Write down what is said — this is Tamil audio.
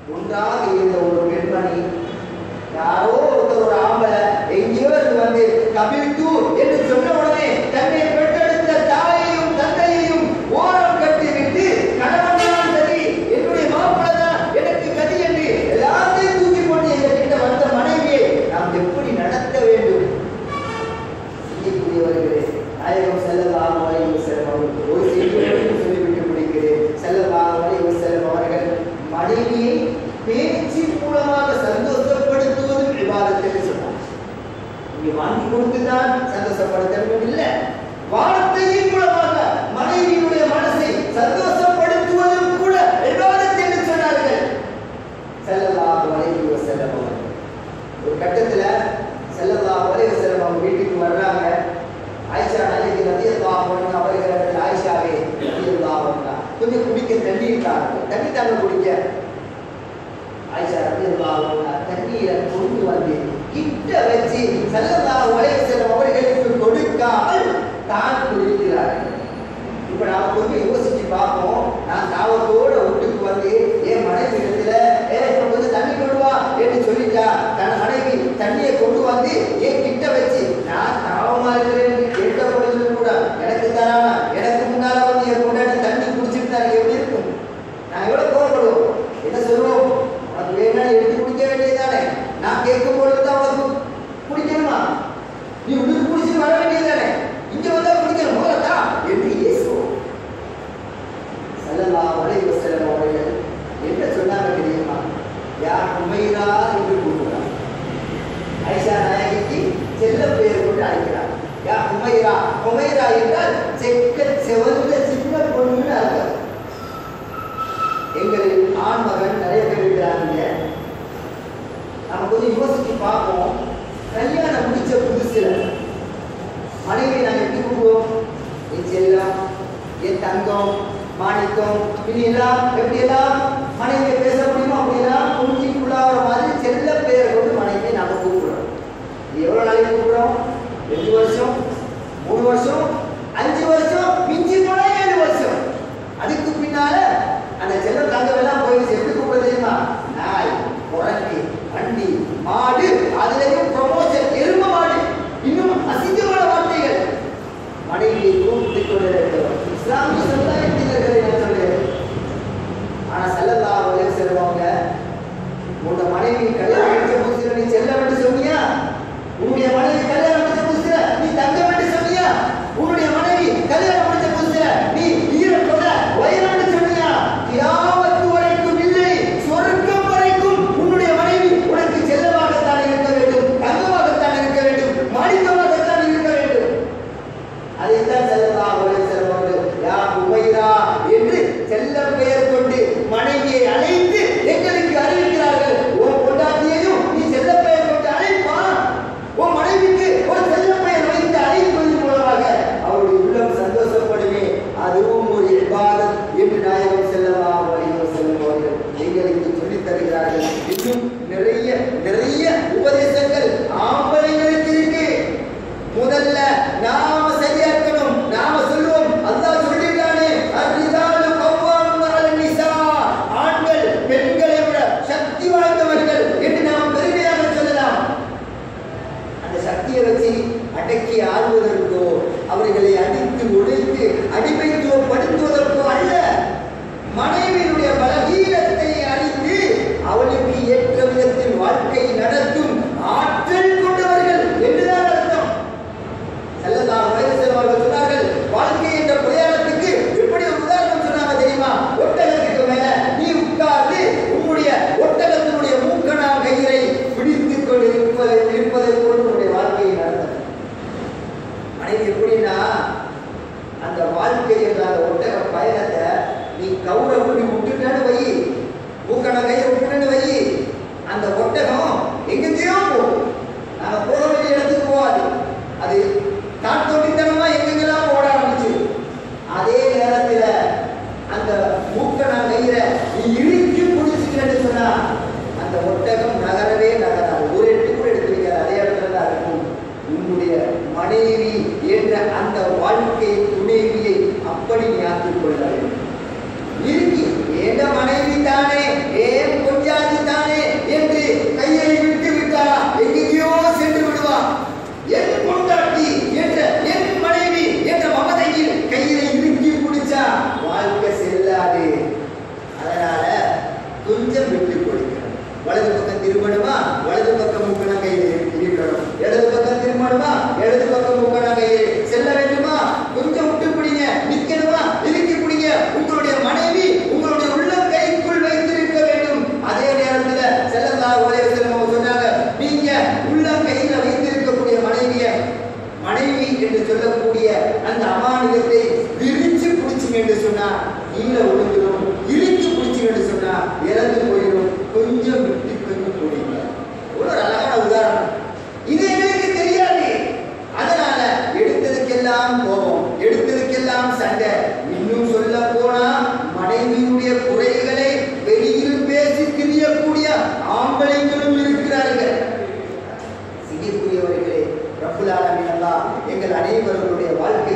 ஒன்றாக இருந்த ஒரு பெண்மணி யாரோ ஒருத்தர் ஒரு ஆம்பளை எங்கேயோ இருந்து வந்து கபில்து என்று சொன்ன உடனே தன்னை பெற்றெடுத்த தாயையும் தந்தையையும் ஓரம் கட்டி விட்டு கணவன் தான் சரி என்னுடைய மாப்பிள்ளை தான் எனக்கு கதி என்று எல்லாத்தையும் தூக்கி போட்டு எங்க கிட்ட வந்த மனைவியை நாம் எப்படி நடத்த வேண்டும் செய்யக்கூடியவர்களே நாயகம் செல்லலாம் வரையும் செல்லும் அவர்கள் ஒரு செய்தியை சொல்லிவிட்டு முடிக்கிறேன் செல்லலாம் வரையும் செல்லும் அவர்கள் மனைவியை பேச்சின் மூலமாக சந்தோஷப்படுத்துவதும் விவாதத்தில் சொன்னார் இங்கே வாங்கி கொடுத்துதான் சந்தோஷப்படுத்த வேண்டும் இல்லை வார்த்தையின் மூலமாக மனைவியுடைய மனசை சந்தோஷப்படுத்துவதும் கூட விவாதத்தில் சொன்னார்கள் செல்லலாம் வரையும் செல்லும் அவர்கள் ஒரு கட்டத்துல செல்லல்லா வரைய செல்லம் அவங்க வீட்டுக்கு வர்றாங்க ஆயிஷா நாளைக்கு ரத்தியல்லாஹ் ஒன்று அவர்களிடத்தில் ஆயிஷாவே ரத்தியல்லாஹ் ஒன்றா கொஞ்சம் குடிக்க தண்ணி இருக்காங்க தண்ணி தாங்க குடிக்க ஆயிஷா ரத்தியல்லாஹ் ஒன்றா தண்ணீரை கொண்டு வந்து கிட்ட வச்சு செல்லல்லா வரைய செல்லம் அவர்களுக்கு கொடுக்காமல் தான் குடிக்கிறார்கள் இப்ப நாம கொஞ்சம் யோசிச்சு பார்ப்போம் நான் தாவத்தோட வீட்டுக்கு வந்து என் மனைவி இடத்துல ஏ கொஞ்சம் தண்ணி கொண்டு வா என்று சொல்லிட்டா தன் மனைவி தண்ணியை கொண்டு வந்து என் கிட்ட வச்சு நான் தாவமா இருக்கிறேன் கேட்ட பொழுது கூட எனக்கு தரானா எனக்கு முன்னால வந்து என் கொண்டாடி தண்ணி குடிச்சிட்டு தான் எப்படி இருக்கும் நான் எவ்வளவு கோவப்படுவோம் என்ன சொல்லுவோம் உனக்கு வேணா எடுத்து குடிக்க வேண்டியதானே நான் கேட்கும் பொழுது தான் உனக்கு குடிக்கணுமா நீ உள்ளுக்கு குடிச்சிட்டு வர வேண்டியதானே இங்க வந்தா குடிக்கணும் போதா என்று இயேசுவோம் ஸல்லல்லாஹு அலைஹி வஸல்லம் அவர்கள் என்ன சொன்னாங்க தெரியுமா யா உமைரா என்று கூறுகிறார் ஐஷா நாயகிக்கு செல்ல பெயர் கொண்டு அழைக்கிறார் யா உமைரா உமைரா என்றால் செக்க செவந்த சின்ன பொண்ணுன்னு அர்த்தம் எங்களில் ஆண் மகன் நிறைய பேர் இருக்கிறாங்க நம்ம கொஞ்சம் யோசிச்சு பார்ப்போம் கல்யாணம் முடிச்ச புதுசுல மனைவி நாங்கள் எப்படி கூப்பிடுவோம் என் செல்லம் என் தங்கம் மாணிக்கம் இனி எல்லாம் எப்படி எல்லாம் மனைவியை பேச முடியுமோ அப்படியெல்லாம் குஞ்சிக்குள்ளாகிற மாதிரி செல்ல பெயரை கொண்டு மனைவியை நாம கூப்பிடுறோம் இது எவ்வளவு நாளைக்கு கூப்பிடுறோம் ரெண்டு வருஷம் மூணு வருஷம் அஞ்சு வருஷம் மிஞ்சி போனா ஏழு வருஷம் அதுக்கு பின்னால அந்த செல்ல தங்கமெல்லாம் போயிடுச்சு எப்படி கூப்பிட தெரியுமா நாய் குரங்கு வண்டி மாடு அதுலயும் ப்ரொமோஷன் எரும மாடு இன்னும் அசிங்கமான வார்த்தைகள் மனைவியை கூப்பிட்டு கொண்டிருக்கிறோம் இஸ்லாமிய சமுதாயத்தினர்களை நான் சொல்லுகிறேன் ஆனா செல்லல்லா வலைய செல்வாங்க உன்னோட மனைவி கல்யாணம் முடிச்ச புதுசுல நீ செல்ல வேண்டும் சொன்னியா உன்னுடைய மனைவி கல்யாணம் முடிச்ச புதுசுல நீ தங்க வேண்டும் சொன்னியா உன்னுடைய மனைவி கல்யாணம் முடிச்ச புதுசுல நீ ஈரத்தோட வயிறு சொன்னியா கியாமத்து வரைக்கும் இல்லை சொர்க்கம் வரைக்கும் உன்னுடைய மனைவி உனக்கு செல்லமாகத்தான் இருக்க வேண்டும் தங்கமாகத்தான் இருக்க வேண்டும் மாணிக்கமாகத்தான் இருக்க வேண்டும் அதைத்தான் செல்லலாம் ஒரே செல்வார்கள் யா உமைரா என்று செல்ல பெயர் கொண்டு மனைவியை அழைத்து எங்களுக்கு அறிவிக்கிறார்கள் ஓ பொண்டாட்டியே கொஞ்சம் விட்டு கொடுக்கணும் வலது பக்கம் திரும்பணுமா வலது பக்கம் முக்கணங்கை இருக்கணும் இடது பக்கம் திரும்பணுமா இடது பக்கம் முக்கணங்கை செல்ல வேண்டுமா கொஞ்சம் விட்டு பிடிங்க நிக்கணுமா இறுக்கி பிடிங்க உங்களுடைய மனைவி உங்களுடைய உள்ளம் கைக்குள் வைத்திருக்க வேண்டும் அதே நேரத்துல செல்லல்லாஹு அலைஹி வஸல்லம் அவங்க சொன்னாங்க நீங்க உள்ளம் கையில வைத்திருக்கக்கூடிய மனைவிய மனைவி என்று சொல்லக்கூடிய அந்த அமானியத்தை விரிச்சு பிடிச்சிங்க என்று சொன்னா கீழே விழுந்துடும் இறுக்கி பிடிச்சிங்க என்று சொன்னா இறந்து போயிடும் கொஞ்சம் விட்டு கொஞ்சம் பிடிங்க ஒரு அழகான உதாரணம் இது எனக்கு தெரியாது அதனால எடுத்ததுக்கெல்லாம் கோபம் எடுத்ததுக்கெல்லாம் சண்டை இன்னும் சொல்ல போனா மனைவியுடைய குறைகளை வெளியில் பேசி திரியக்கூடிய ஆம்பளைங்களும் இருக்கிறார்கள் சிகிக்குரியவர்களே ரப்புல் ஆலமீன் அல்லாஹ் எங்கள் அனைவர்களுடைய வாழ்க்கை